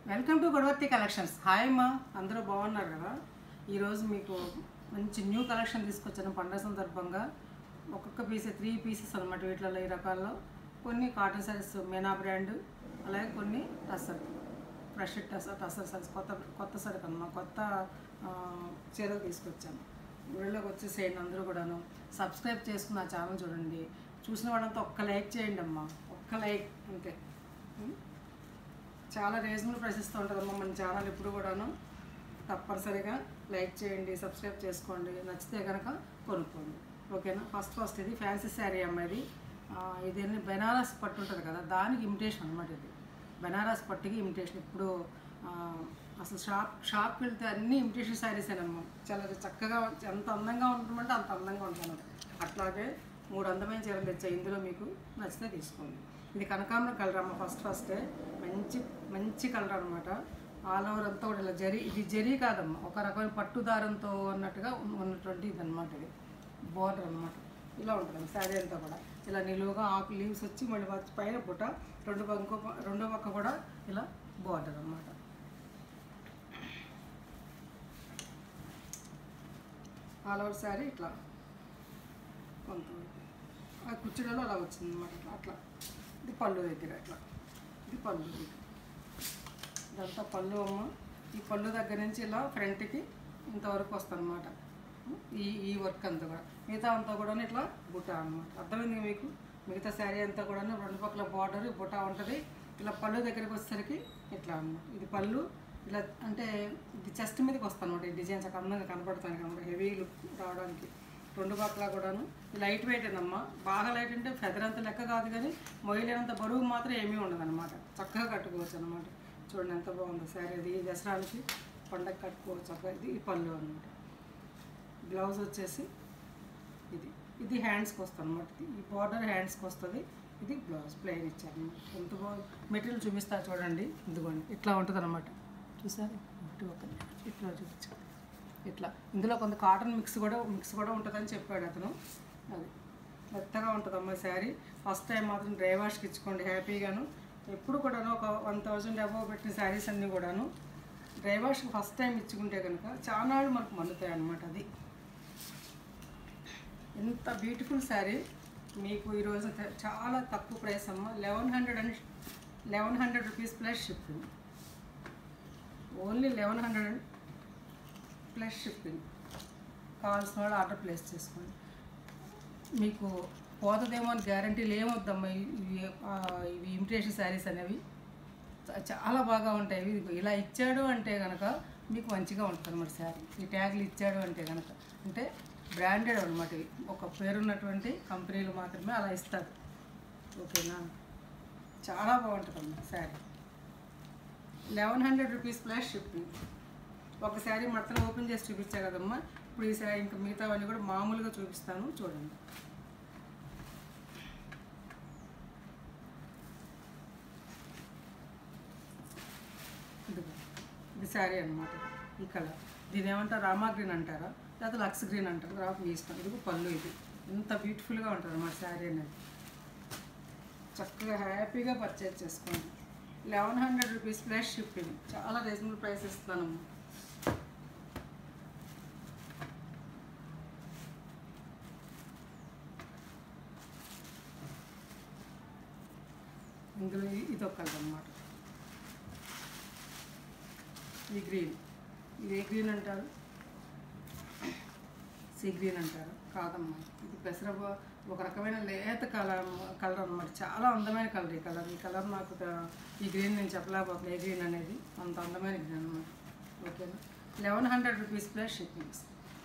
Welcome to Godavatti collections hi అమ్మా అందరూ బాగున్నారు కదా ఈరోజు మీకు మంచి న్యూ కలెక్షన్ తీసుకొచ్చాను పండుగ సందర్భంగా ఒక్కొక్క పీస్ త్రీ పీసెస్ అనమాట వీటిలో ఈ రకాల్లో కొన్ని కాటన్ సారీస్ మెనా బ్రాండ్ అలాగే కొన్ని టసర్ ఫ్రెష్ టసర్ టసర్ సారీస్ కొత్త కొత్త సరుకు అన్నమాట కొత్త ఆ, చీరలు తీసుకొచ్చాను ఊళ్ళోకి వచ్చేసేయండి అందరూ కూడాను సబ్స్క్రైబ్ చేసుకుని నా ఛానల్ చూడండి చూసిన వాళ్ళంతా ఒక్క లైక్ చేయండి అమ్మా ఒక్క లైక్ అంతే ఉం? చాలా రీజనబుల్ ప్రైసెస్తో ఉంటుందమ్మా మన ఛానల్ ఎప్పుడు కూడాను తప్పనిసరిగా లైక్ చేయండి సబ్స్క్రైబ్ చేసుకోండి నచ్చితే కనుక కొనుక్కోండి ఓకేనా ఫస్ట్ ఫస్ట్ ఇది ఫ్యాన్సీ శారీ అమ్మ ఇది ఆ, ఇది అన్ని బెనారస్ పట్టు ఉంటుంది కదా దానికి ఇమిటేషన్ అనమాట ఇది బెనారస్ పట్టుకి ఇమిటేషన్ ఇప్పుడు ఆ, అసలు షాప్ షాప్కి వెళ్తే అన్ని ఇమిటేషన్ శారీసేనమ్మా చాలా చక్కగా ఎంత అందంగా ఉంటుందంటే అంత అందంగా ఉంటాను అట్లాగే మూడు అందమైన చీరలు తెచ్చాయి ఇందులో మీకు నచ్చితే తీసుకోండి ఇది కనకాంబరం కలర్ అమ్మ ఫస్ట్ ఫస్టే మంచి మంచి కలర్ అనమాట ఆల్ ఓవర్ అంతా కూడా ఇలా జరీ ఇది జరీ కాదమ్మా ఒక రకమైన పట్టు దారంతో ఉన్నట్టుగా ఉన్న- ఉన్నటువంటి ఇది అనమాట ఇది బార్డర్ అనమాట ఇలా ఉంటుంది శారీ అంతా కూడా ఇలా నిలువుగా ఆకు లీవ్స్ వచ్చి మళ్ళీ వచ్చి పైన పుట్ట రెండు పక్క రెండో పక్క కూడా ఇలా బార్డర్ అనమాట ఆల్ ఓవర్ శారీ ఇట్లా కొంత ఆ కుర్చీలలో అలా వచ్చింది అనమాట ఇట్లా అట్లా ఇది పళ్ళు దగ్గర ఇట్లా ఇది పళ్ళు దగ్గర ఇదంతా పళ్ళు అమ్మ ఈ పళ్ళు దగ్గర నుంచి ఇలా ఫ్రంట్కి ఇంతవరకు వస్తుంది అనమాట ఈ ఈ వర్క్ అంతా కూడా మిగతా అంతా కూడా ఇట్లా బుట్ట అనమాట అర్థమైంది మీకు మిగతా శారీ అంతా కూడా రెండు పక్కల బార్డర్ బుట్ట ఉంటుంది ఇలా పళ్ళు దగ్గరికి వచ్చేసరికి ఇట్లా అన్నమాట ఇది పళ్ళు ఇలా అంటే ఇది చెస్ట్ మీదకి వస్తుంది అనమాట ఈ డిజైన్స్ అక్కడ అందంగా కనపడతాను అనమాట హెవీ లుక్ రావడానికి రెండు పక్కల కూడాను లైట్ వెయిట్ అమ్మా బాగా లైట్ అంటే ఫెదర్ అంత లెక్క కాదు కానీ మొయ్యలేనంత బరువు మాత్రం ఏమీ ఉండదు అనమాట చక్కగా కట్టుకోవచ్చు అనమాట చూడండి ఎంత బాగుందో శారీ ఇది ఈ దసరాలకి పండగ కట్టుకోవచ్చు చక్కగా ఇది ఈ పళ్ళు అనమాట బ్లౌజ్ వచ్చేసి ఇది ఇది హ్యాండ్స్కి వస్తుంది అనమాట ఈ బార్డర్ హ్యాండ్స్కి వస్తుంది ఇది బ్లౌజ్ ప్లెయిన్ ఇచ్చారు అనమాట ఎంత బాగుంది మెటీరియల్ చూపిస్తా చూడండి ఇదిగోండి ఇట్లా ఉంటుంది అనమాట చూసారు ఇటు ఒక ఇట్లా చూపించాను ఇట్లా ఇందులో కొంత కాటన్ మిక్స్ కూడా మిక్స్ కూడా ఉంటుందని చెప్పాడు అతను అది మెత్తగా ఉంటుంది అమ్మ శారీ ఫస్ట్ టైం మాత్రం డ్రై వాష్కి ఇచ్చుకోండి హ్యాపీగాను ఎప్పుడు కూడాను ఒక వన్ థౌజండ్ అబవ్ పెట్టిన శారీస్ అన్నీ కూడాను డ్రై వాష్కి ఫస్ట్ టైం ఇచ్చుకుంటే కనుక చాలా మనకు మండుతాయి అనమాట అది ఎంత బ్యూటిఫుల్ శారీ మీకు ఈరోజు త- చాలా తక్కువ ప్రైస్ అమ్మ eleven hundred and eleven hundred rupees plus shipping only eleven hundred and plus shipping కావాల్సిన వాళ్ళు ఆర్డర్ ప్లేస్ చేసుకోండి మీకు పోతుందేమో అని గ్యారంటీలు ఏమొద్దమ్మా ఇవి ఆ, ఇవి ఇమిటేషన్ శారీస్ అనేవి చా- చాలా బాగా ఉంటాయి ఇవి ఇలా ఇచ్చాడు అంటే కనుక మీకు మంచిగా ఉంటుంది అన్నమాట శారీ ఈ ట్యాగ్లు ఇచ్చాడు అంటే కనుక అంటే బ్రాండెడ్ అనమాట ఇవి ఒక పేరున్నటువంటి కంపెనీలు మాత్రమే అలా ఇస్తారు ఓకేనా చాలా బాగుంటుంది అన్నమాట sari eleven hundred rupees plus shipping ఒక శారీ మొత్తం ఓపెన్ చేసి చూపించా కదమ్మా ఇప్పుడు ఈ శారీ ఇంకా మిగతావన్నీ కూడా మామూలుగా చూపిస్తాను చూడండి ఇదిగో ఇది శారీ అనమాట ఈ కలర్ దీని ఏమంటారు రామా గ్రీన్ అంటారా లేదా లక్స్ గ్రీన్ అంటారు రాపు మీ ఇష్టం ఇది పళ్ళు ఇది ఎంత బ్యూటిఫుల్గా ఉంటుంది అన్నమాట శారీ అనేది చక్కగా హ్యాపీగా పర్చేజ్ చేసుకోండి eleven hundred rupees plus shipping చాలా రీజనబుల్ ప్రైస్ ఇస్తున్నానమ్మా ఇందులో ఇ- ఇది ఒక కలర్ అనమాట ఈ గ్రీన్ ఇది ఏ గ్రీన్ అంటారు సీ గ్రీన్ అంటారు కాదమ్మా ఇది పెసర ఒక రకమైన లేత కలర్ కలర్ అనమాట చాలా అందమైన కలర్ ఈ కలర్ ఈ కలర్ నాకు త- ఈ గ్రీన్ నేను చెప్పలేకపోతున్నాను ఏ గ్రీన్ అనేది అంత అందమైన గ్రీన్ అనమాట ఓకేనా eleven hundred rupees plus shippings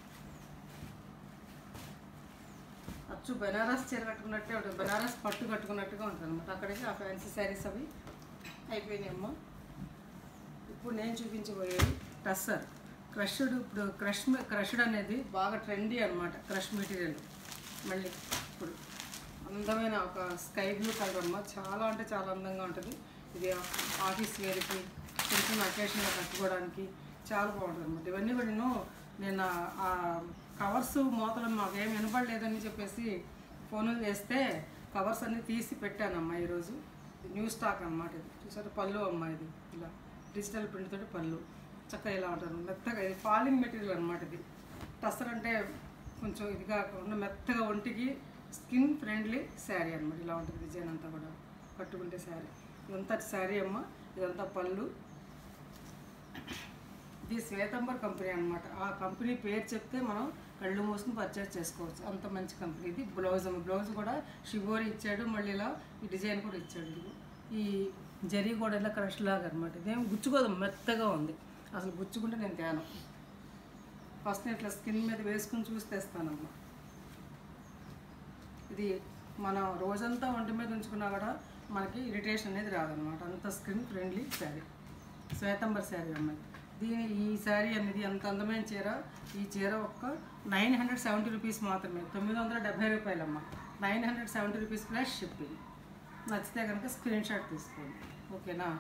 అచ్చు బెనారస్ చీర కట్టుకున్నట్టే ఉంటుంది బెనారస్ పట్టు కట్టుకున్నట్టుగా ఉంటుంది అనమాట అక్కడికి ఆ ఫ్యాన్సీ శారీస్ అవి అయిపోయినాయమ్మా ఇప్పుడు నేను చూపించబోయేది టస్సర్ క్రష్డ్ ఇప్పుడు క్రష్ క్రష్డ్ అనేది బాగా ట్రెండీ అనమాట క్రష్ మెటీరియల్ మళ్ళీ ఇప్పుడు అందమైన ఒక స్కై బ్లూ కలర్ అమ్మ చాలా అంటే చాలా అందంగా ఉంటుంది ఇది ఆఫీస్ వేర్కి చిన్న చిన్న అకేషన్గా కట్టుకోవడానికి చాలా బాగుంటుంది అనమాట ఇవన్నీ కూడా నేను నేను ఆ- ఆ కవర్స్ మూతలు మాకేం వినపడలేదని చెప్పేసి ఫోన్లు చేస్తే కవర్స్ అన్నీ తీసి పెట్టానమ్మా ఈరోజు న్యూ స్టాక్ అన్నమాట ఇది చూసారు పళ్ళు అమ్మ ఇది ఇలా డిజిటల్ ప్రింట్ తోటి పళ్ళు చక్కగా ఇలా ఉంటుంది మెత్తగా ఇది ఫాలింగ్ మెటీరియల్ అనమాట ఇది టసర్ అంటే కొంచెం ఇది కాకుండా మెత్తగా ఒంటికి స్కిన్ ఫ్రెండ్లీ శారీ అనమాట ఇలా ఉంటుంది డిజైన్ అంతా కూడా కట్టుకుంటే శారీ ఇదంతా శారీ అమ్మ ఇదంతా పళ్ళు ఇది శ్వేతంబర్ కంపెనీ అనమాట ఆ కంపెనీ పేరు చెప్తే మనం కళ్ళు మూసుకుని పర్చేస్ చేసుకోవచ్చు అంత మంచి కంపెనీ ఇది బ్లౌజ్ అమ్మ బ్లౌజ్ కూడా షిబోరి ఇచ్చాడు మళ్ళీ ఇలా ఈ డిజైన్ కూడా ఇచ్చాడు ఇదిగో. ఈ జరీ కూడా ఇలా క్రష్ లాగా అనమాట ఇదేం గుచ్చుకోదు మెత్తగా ఉంది అసలు గుచ్చుకుంటే నేను తేను ఫస్ట్ నేను ఇట్లా స్కిన్ మీద వేసుకుని చూసి తెస్తానమ్మా ఇది మనం రోజంతా ఒంటి మీద ఉంచుకున్నా కూడా మనకి ఇరిటేషన్ అనేది రాదనమాట అంత స్కిన్ ఫ్రెండ్లీ శారీ శ్వేతంబర్ శారీ అమ్మాయి దీని ఈ శారీ అనేది ఎంత అందమైన చీర ఈ చీర ఒక్క నైన్ హండ్రెడ్ సెవెంటీ రూపీస్ మాత్రమే తొమ్మిది వందల డెబ్బై రూపాయలమ్మ nine hundred seventy rupees plus shipping నచ్చితే కనుక స్క్రీన్ షాట్ తీసుకోండి ఓకేనా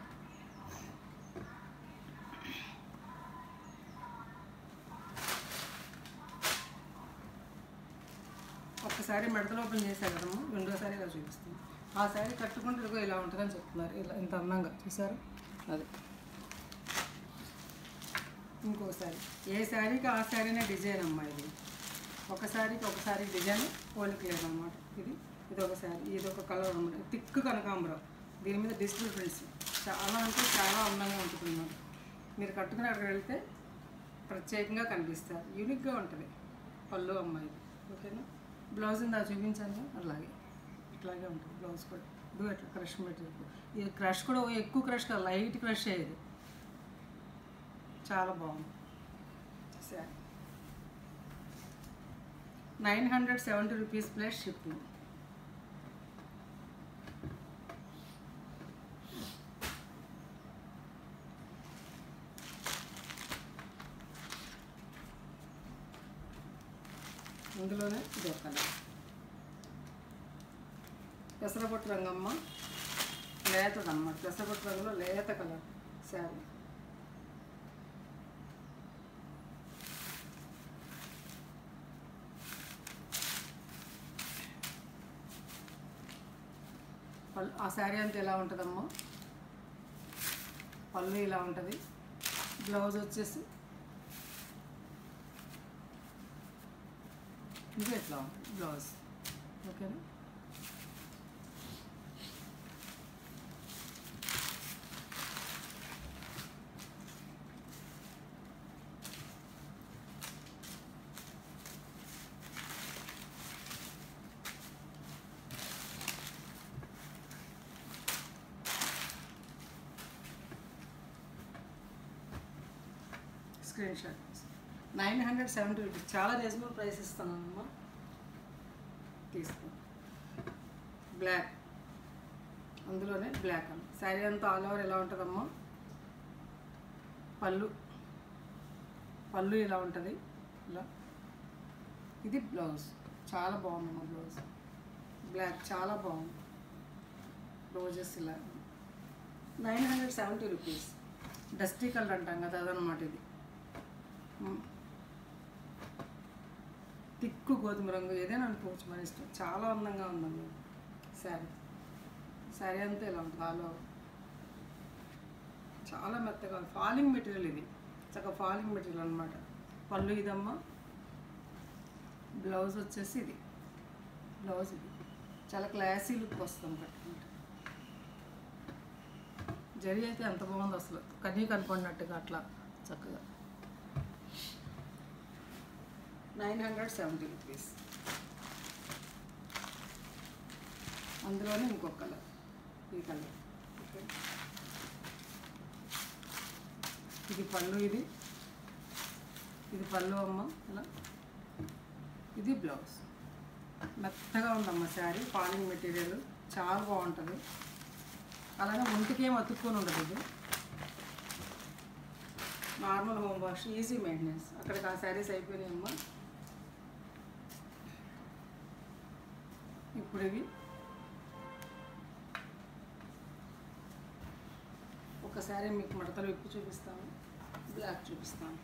ఒక్కసారి మెడతలు ఓపెన్ చేశారు కదమ్మా రెండోసారి ఇలా చూపిస్తుంది ఆ శారీ కట్టుకుంటే ఇదిగో ఇలా ఉంటుందని చెప్తున్నారు ఇలా ఇంత అందంగా చూసారు అది ఇంకోసారి ఏ శారీకి ఆ శారీనే డిజైన్ అమ్మా ఇది ఒక శారీకి ఒక శారీ డిజైన్ పోలిక లేదన్నమాట ఇది ఇది ఒక శారీ ఇది ఒక కలర్ అనమాట థిక్ కనకాంబరం దీని మీద డిజిటల్ ప్రింట్స్ చాలా అంటే చాలా అందంగా ఉంటుంది అన్నమాట మీరు కట్టుకుని అక్కడికి వెళ్తే ప్రత్యేకంగా కనిపిస్తారు యూనిక్గా ఉంటుంది పళ్ళు అమ్మాయి ఓకేనా బ్లౌజ్ ఇందా చూపించాను అలాగే ఇట్లాగే ఉంటుంది బ్లౌజ్ కూడా ఇది అట్లా క్రష్ మెటీరియల్ ఇది క్రష్ కూడా ఎక్కువ క్రష్ కాదు లైట్ క్రష్ అయ్యేది చాలా బాగుంది సరే nine hundred seventy rupees plus shipping ఇందులోనే ఇది ఒక కలర్ పెసరపొట్టు రంగమ్మ లేతది అన్నమాట పెసరపొట్టు రంగులో లేత కలర్ శారీ పళ్ళు ఆ శారీ అంతా ఎలా ఉంటుందమ్మా పళ్ళు ఇలా ఉంటుంది బ్లౌజ్ వచ్చేసి ఇది ఎట్లా ఉంటుంది బ్లౌజ్ ఓకేనా screen shot nine hundred seventy rupees చాలా రీజనబుల్ ప్రైస్ ఇస్తానమ్మా తీసుకో బ్లాక్ అందులోనే బ్లాక్ అని శారీ అంతా ఆల్ ఓవర్ ఎలా ఉంటుందమ్మా పళ్ళు పళ్ళు ఇలా ఉంటుంది ఇలా ఇది బ్లౌజ్ చాలా బాగుందమ్మా బ్లౌజ్ బ్లాక్ చాలా బాగుంది రోజెస్ ఇలా nine hundred seventy rupees dusty colour అంటాం కదా అదనమాట ఇది మ్. తిక్కు గోధుమ రంగు ఏదైనా అనుకోవచ్చు మన ఇష్టం చాలా అందంగా ఉందమ్మా శారీ శారీ అంతా ఇలా ఉంటుంది ఆల్ ఓవర్ చాలా మెత్తగా ఉంది ఫాలింగ్ మెటీరియల్ ఇది చక్కగా ఫాలింగ్ మెటీరియల్ అనమాట పళ్ళు ఇదమ్మా బ్లౌజ్ వచ్చేసి ఇది బ్లౌజ్ ఇది చాలా క్లాసీ లుక్ వస్తుంది కట్టుకుంటే జరి అయితే ఎంత బాగుంది అసలు కనీ కనపడినట్టుగా అట్లా చక్కగా నైన్ హండ్రెడ్ సెవెంటీ రూపీస్ అందులోనే ఇంకొక కలర్ ఈ కలర్ ఓకే ఇది పళ్ళు ఇది ఇది పళ్ళు అమ్మ ఇలా ఇది బ్లౌజ్ మెత్తగా ఉందమ్మ శారీ ఫాలింగ్ మెటీరియల్ చాలా బాగుంటుంది అలాగే ఒంటికి ఏం అతుక్కొని ఉండదు ఇది normal home wash easy maintenance అక్కడికి ఆ శారీస్ అయిపోయినాయమ్మా ఇప్పుడు ఇవి ఒకసారి మీకు మడతలు విప్పి చూపిస్తాను బ్లాక్ చూపిస్తాను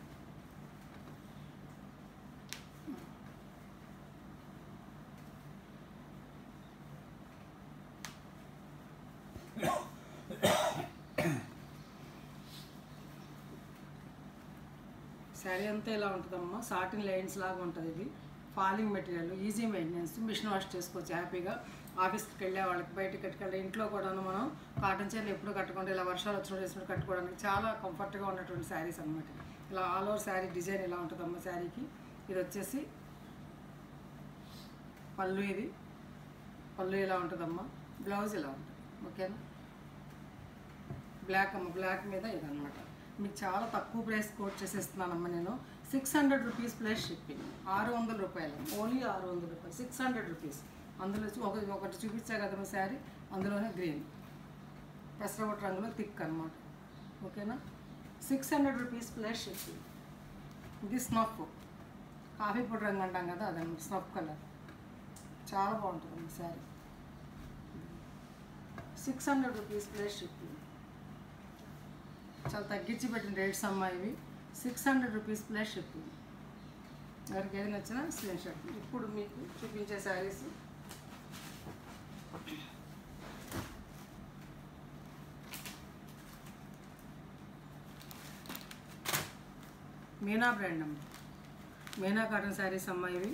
శారీ అంతా ఇలా ఉంటుందమ్మా సాటిన్ లైన్స్ లాగా ఉంటుంది ఇది falling material easy maintenance machine wash చేసుకోవచ్చు హ్యాపీగా ఆఫీస్కి వెళ్ళే వాళ్ళకి బయటకి కట్టుకెళ్ళి ఇంట్లో కూడాను మనం కాటన్ చీరలు ఎప్పుడు కట్టుకుంటే ఇలా వర్షాలు వచ్చినప్పుడు వేసినప్పుడు కట్టుకోవడానికి చాలా కంఫర్ట్గా ఉన్నటువంటి శారీస్ అనమాట ఇలా ఆల్ ఓవర్ శారీ డిజైన్ ఇలా ఉంటుందమ్మా శారీకి ఇది వచ్చేసి పళ్ళు ఇది పళ్ళు ఇలా ఉంటుందమ్మా బ్లౌజ్ ఇలా ఉంటుంది ఓకేనా బ్లాక్ అమ్మ బ్లాక్ మీద ఇదన్నమాట మీకు చాలా తక్కువ ప్రైస్ కోట్ చేసేస్తున్నానమ్మా నేను six hundred rupees plus shipping ఆరు వందల రూపాయలు ఓన్లీ ఆరు వందల రూపాయలు సిక్స్ హండ్రెడ్ రూపీస్ అందులో చూ- ఒక ఒకటి చూపించా కదమ్మా శారీ అందులోనే గ్రీన్ పెసరబొట్టు రంగులో థిక్ అనమాట ఓకేనా six hundred rupees plus shipping ఇది స్నఫ్ కాఫీ పొడి రంగు అంటాం కదా అదన్నమాట స్నఫ్ కలర్ చాలా బాగుంటుంది sari six hundred rupees plus shipping చాలా తగ్గించి పెట్టిన రేట్స్ అమ్మా ఇవి six hundred rupees plus shipping ఎవరికి ఏది నచ్చినా స్క్రీన్ షాట్ ఇప్పుడు మీకు చూపించే శారీస్ మీనా బ్రాండ్ అమ్మ మీనా కాటన్ శారీస్ అమ్మా ఇవి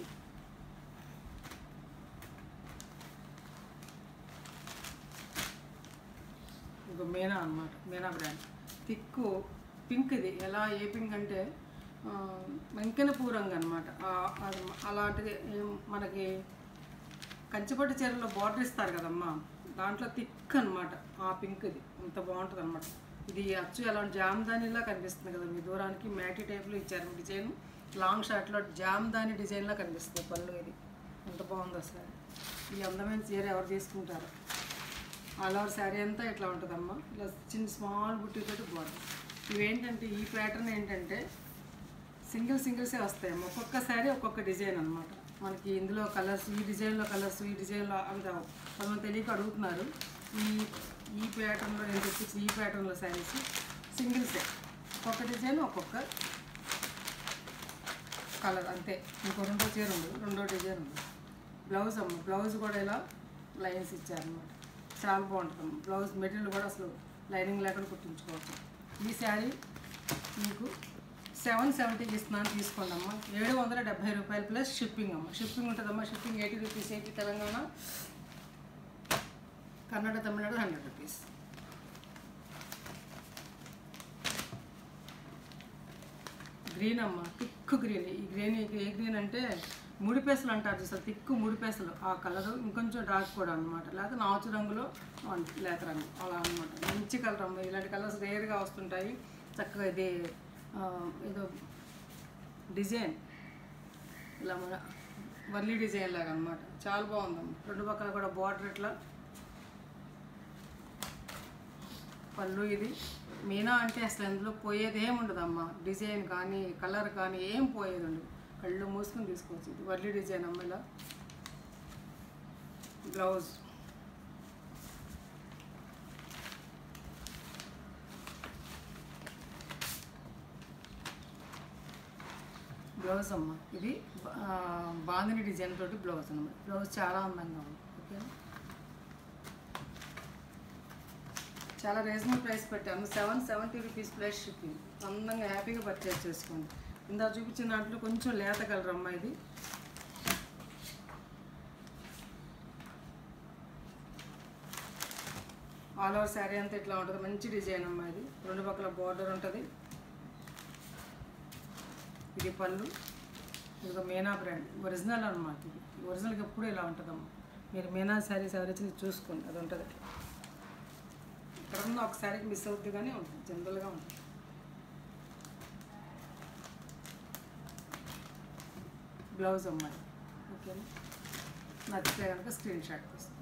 ఇంకో మీనా అన్నమాట మీనా బ్రాండ్ థిక్కు పింక్ ఇది ఎలా ఏ పింక్ అంటే ఆ, వెంకన పూరంగా అనమాట అలాంటిది ఏం- మనకి కంచిపట్టు చీరలో బార్డర్ ఇస్తారు కదమ్మా దాంట్లో థిక్ అనమాట ఆ పింక్ ఇది అంత బాగుంటుంది అనమాట ఇది అచ్చు ఎలాంటి జామ్దానిలా కనిపిస్తుంది కదా మీ దూరానికి మ్యాటీ టైప్లో ఇచ్చారు డిజైన్ లాంగ్ షార్ట్లో జామ్దాని డిజైన్లా కనిపిస్తుంది పళ్ళు ఇది ఎంత బాగుందో అసలు ఈ అందమైన చీర ఎవరు తీసుకుంటారు ఆల్ ఓవర్ శారీ అంతా ఇట్లా ఉంటుందమ్మా ఇలా చిన్న స్మాల్ బుట్టితోటి బార్డర్ ఇవేంటంటే ఈ ప్యాటర్న్ ఏంటంటే సింగిల్ సింగిల్సే వస్తాయమ్మా ఒక్కొక్క శారీ ఒక్కొక్క డిజైన్ అనమాట మనకి ఇందులో కలర్స్ ఈ డిజైన్లో కలర్స్ ఈ డిజైన్లో అవి రావు కొంతమంది తెలియక అడుగుతున్నారు ఈ ఈ ప్యాటర్న్లో నేను తెప్పించిన ఈ ప్యాటర్న్లో శారీస్ సింగిల్సే ఒక్కొక్క డిజైన్ ఒక్కొక్క కలర్ అంతే ఇంకో రెండో చీర ఉంది రెండో డిజైన్ ఉంది బ్లౌజ్ అమ్మ బ్లౌజ్ కూడా ఇలా లైన్స్ ఇచ్చారనమాట చాలా బాగుంటుంది బ్లౌజ్ మెటీరియల్ కూడా అసలు లైనింగ్ లేకుండా కుట్టించుకోవచ్చు ఈ శారీ మీకు సెవెన్ సెవెంటీకి ఇస్తున్నాను తీసుకోండి అమ్మ ఏడు వందల డెబ్బై రూపాయలు ప్లస్ షిప్పింగ్ అమ్మ షిప్పింగ్ ఉంటుందమ్మా shipping eighty rupees eighty Telangana Kannada Tamil Nadu hundred rupees green అమ్మ థిక్ గ్రీన్ ఈ గ్రీన్ ఏ గ్రీన్ అంటే ముడి పెసలు అంటారు చూసారు థిక్ ముడి పెసలు ఆ కలర్ ఇంకొంచెం డార్క్ కూడా అనమాట లేకపోతే నాచు రంగులో అంట- లేత రంగు అలా అనమాట మంచి కలర్ అమ్మ ఇలాంటి కలర్స్ రేర్గా వస్తుంటాయి చక్కగా ఇది ఆ, ఏదో డిజైన్ ఇలా మన వర్లీ డిజైన్ లాగా అనమాట చాలా బాగుందమ్మ రెండు పక్కన కూడా బార్డర్ ఇట్లా పళ్ళు ఇది మీనా అంటే అసలు అందులో పోయేది ఏం ఉండదమ్మా డిజైన్ కానీ కలర్ కానీ ఏం పోయేది ఉండదు కళ్ళు మూసుకొని తీసుకోవచ్చు ఇది వర్లీ డిజైన్ అమ్మ ఇలా బ్లౌజ్ బ్లౌజ్ అమ్మ ఇది ఆ, బాందిని డిజైన్ తోటి బ్లౌజ్ అన్నమాట బ్లౌజ్ చాలా అందంగా ఉంది ఓకే చాలా రీజనబుల్ ప్రైస్ పెట్టాను seven seventy rupees plus shipping అందంగా హ్యాపీగా పర్చేస్ చేసుకోండి ఇందా చూపించిన దాంట్లో కొంచెం లేత కలర్ అమ్మ ఇది ఆల్ ఓవర్ శారీ అంతా ఇట్లా ఉంటుంది మంచి డిజైన్ అమ్మ ఇది రెండు పక్కల బార్డర్ ఉంటుంది ఇది పళ్ళు ఇది మీనా బ్రాండ్ ఒరిజినల్ అనమాట ఇది ఒరిజినల్కి ఎప్పుడు ఇలా ఉంటుందమ్మా మీరు మీనా శారీస్ ఎవరైతే చూసుకోండి అది ఉంటుంది ఎక్కడన్నా ఒక శారీకి మిస్ అవుద్ది కానీ ఉంటుంది జనరల్గా ఉంటుంది బ్లౌజ్ అమ్మాయి ఓకేనా నచ్చితే కనుక స్క్రీన్ షాట్ తీస్తాను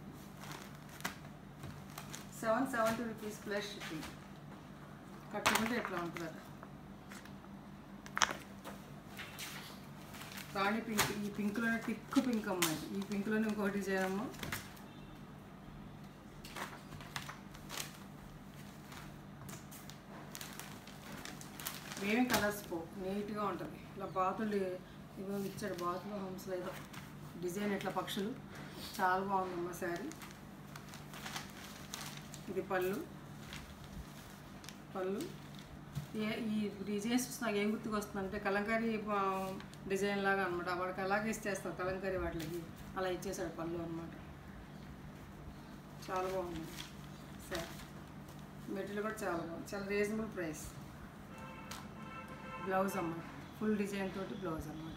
seven seventy rupees plus shipping కట్టుకుంటే ఎట్లా ఉంటుందట రాణి పింక్ ఈ పింక్లోనే టిక్ పింక్ అమ్మాయి ఈ పింక్లోనే ఇంకొక డిజైన్ అమ్మ ఏమి కలర్స్ పో నీట్గా ఉంటుంది ఇలా బాతులు ఇవో ఇచ్చాడు బాతులు హోమ్స్లో ఏదో డిజైన్ ఇట్లా పక్షులు చాలా బాగుందమ్మా శారీ ఇది పళ్ళు పళ్ళు ఏ ఈ డిజైన్స్ చూసి నాకు ఏం గుర్తుకు వస్తుందంటే కలంకారీ ఆ, డిజైన్ లాగా అనమాట వాడికి అలాగే ఇచ్చేస్తారు కలంకారీ వాటికి అలా ఇచ్చేసాడు పళ్ళు అనమాట చాలా బాగుంది సరే మెటీరియల్ కూడా చాలా బాగుంది చాలా రీజనబుల్ ప్రైస్ బ్లౌజ్ అన్నమాట ఫుల్ డిజైన్ తోటి బ్లౌజ్ అన్నమాట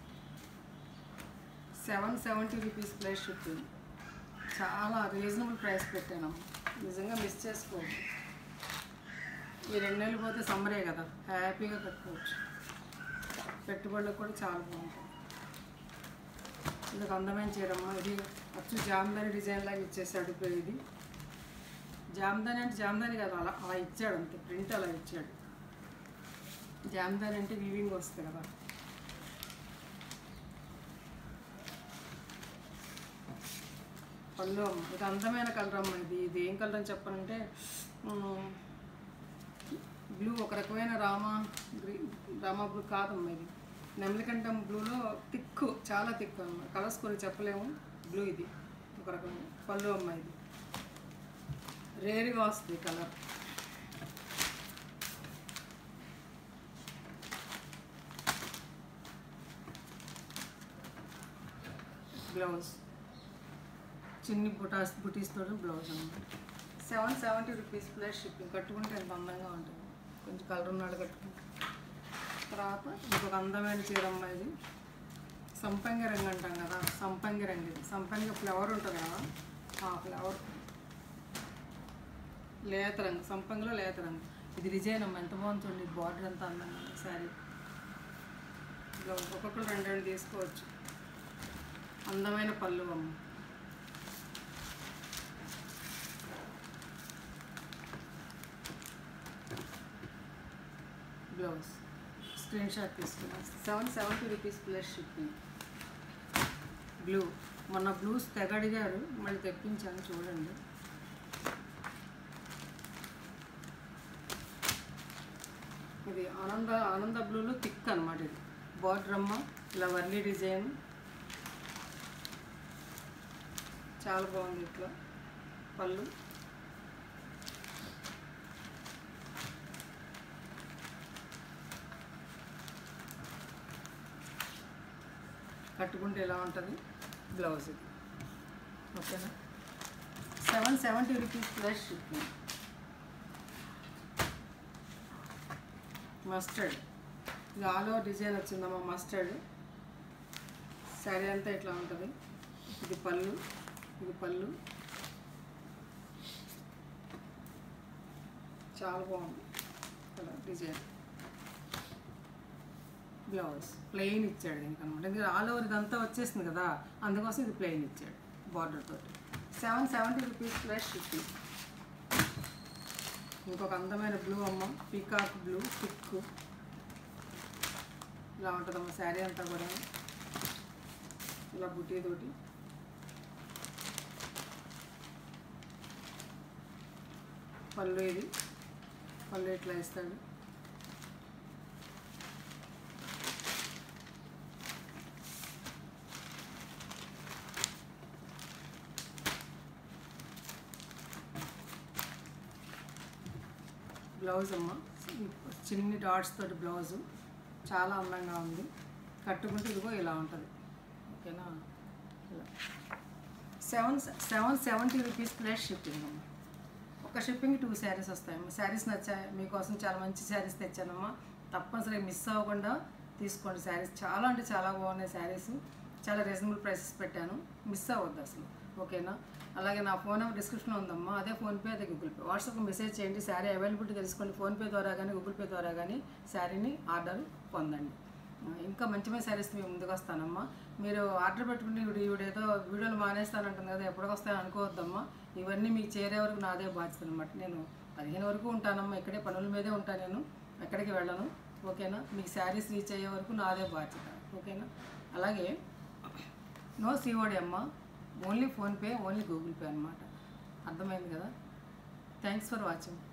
seven seventy rupees plus shipping చాలా రీజనబుల్ ప్రైస్ పెట్టాను నిజంగా మిస్ చేసుకోవచ్చు ఈ రెండు నెలలు పోతే సమ్మరే కదా హ్యాపీగా కట్టుకోవచ్చు పెట్టుబడులకు కూడా చాలా బాగుంటుంది ఇది ఒక అందమైన చీరమ్మ ఇది అచ్చు జామ్దాని డిజైన్ లాగా ఇచ్చేసాడు ఇప్పుడు ఇది జామ్దాని అంటే జామ్దాని కదా అలా అలా ఇచ్చాడు అంతే ప్రింట్ అలా ఇచ్చాడు జామ్దాని అంటే వీవింగ్ వస్తుంది కదా పళ్ళు అమ్మ ఇది అందమైన కలర్ అమ్మ ఇది ఇది ఏం కలర్ అని చెప్పాలంటే బ్లూ ఒక రకమైన రామా గ్రీన్ రామా బ్లూ కాదమ్మా ఇది నెమలికంఠం బ్లూలో తిక్కు చాలా తిక్కు అన్నమాట కలర్స్ కొన్ని చెప్పలేము బ్లూ ఇది ఒక రకమైన పళ్ళు అమ్మ ఇది రేరుగా వస్తుంది కలర్ బ్లౌజ్ చిన్ని బుటాస్ బుటీస్ తోటి బ్లౌజ్ అనమాట seven seventy rupees plus shipping కట్టుకుంటే ఎంత అందంగా ఉంటుంది కొంచెం కలర్ ఉన్నాడు కట్టుకుంటే తర్వాత ఇంకొక అందమైన చీరమ్మ ఇది సంపంగి రంగు అంటాం కదా సంపంగి రంగు ఇది సంపంగి ఫ్లవర్ ఉంటుంది కదా ఆ ఫ్లవర్ లేత రంగు సంపంగిలో లేత రంగు ఇది డిజైన్ అమ్మ ఎంత బాగుంది చూడండి బార్డర్ ఎంత అందంగా ఉంది శారీ బ్లౌజ్ ఒక్కొక్కరు రెండు రెండు తీసుకోవచ్చు అందమైన పళ్ళు అమ్మ బ్లౌజ్ స్క్రీన్ షాట్ తీసుకున్నాను seven seventy rupees plus shipping blue మొన్న బ్లూస్ తెగ అడిగారు మళ్ళీ తెప్పించాను చూడండి ఇది ఆనంద ఆనంద బ్లూలో థిక్ అనమాట ఇది బార్డర్ అమ్మ ఇలా వర్లీ డిజైన్ చాలా బాగుంది ఇట్లా పళ్ళు కట్టుకుంటే ఎలా ఉంటుంది బ్లౌజ్ ఇది ఓకేనా seven seventy rupees plus shipping mustard ఇది ఆల్ ఓవర్ డిజైన్ వచ్చిందమ్మా మస్టర్డ్ శారీ అంతా ఇట్లా ఉంటుంది ఇది పళ్ళు ఇది పళ్ళు చాలా బాగుంది ఇలా డిజైన్ బ్లౌజ్ ప్లెయిన్ ఇచ్చాడు దీనికి అనమాట ఎందుకంటే ఆల్ ఓవర్ ఇదంతా వచ్చేసింది కదా అందుకోసం ఇది ప్లెయిన్ ఇచ్చాడు బార్డర్ తోటి seven seventy rupees plus shipping ఇంకొక అందమైన బ్లూ అమ్మ పీకాక్ బ్లూ థిక్ ఇలా ఉంటుందమ్మ శారీ అంతా కూడా ఇలా బుటీ తోటి పళ్ళు ఇది పళ్ళు ఇట్లా ఇస్తాడు బ్లౌజ్ అమ్మ చిన్ని డాట్స్ తోటి బ్లౌజు చాలా అందంగా ఉంది కట్టుకుంటే ఇదిగో ఇలా ఉంటుంది ఓకేనా ఇలా seven seven seventy rupees plus shipping అమ్మ ఒక షిప్పింగ్ టూ శారీస్ వస్తాయమ్మా శారీస్ నచ్చాయి మీకోసం చాలా మంచి శారీస్ తెచ్చానమ్మా తప్పనిసరిగా మిస్ అవ్వకుండా తీసుకోండి శారీస్ చాలా అంటే చాలా బాగున్నాయి శారీస్ చాలా రీజనబుల్ ప్రైసెస్ పెట్టాను మిస్ అవ్వద్దు అసలు ఓకేనా అలాగే నా ఫోన్ నెంబర్ డిస్క్రిప్షన్లో ఉందమ్మా అదే ఫోన్పే అదే గూగుల్ పే వాట్సాప్ మెసేజ్ చేయండి శారీ అవైలబిలిటీ తెలుసుకోండి ఫోన్పే ద్వారా కానీ గూగుల్ పే ద్వారా కానీ శారీని ఆర్డర్ పొందండి ఇంకా మంచి మంచి శారీస్ మేము ముందుకు వస్తానమ్మా మీరు ఆర్డర్ పెట్టుకుంటే ఇప్పుడు ఈవిడేదో వీడియోలు మానేస్తానంటుంది కదా ఎప్పటికి వస్తాయని అనుకోవద్దమ్మా ఇవన్నీ మీకు చేరే వరకు నాదే బాధ్యత అనమాట నేను పదిహేను వరకు ఉంటానమ్మా ఇక్కడే పనుల మీదే ఉంటాను నేను ఎక్కడికి వెళ్ళను ఓకేనా మీకు శారీస్ రీచ్ అయ్యే వరకు నాదే బాధ్యత ఓకేనా అలాగే నో సిఓడి అమ్మ only PhonePe only Google Pay అనమాట అర్థమైంది కదా థ్యాంక్స్ ఫర్ వాచింగ్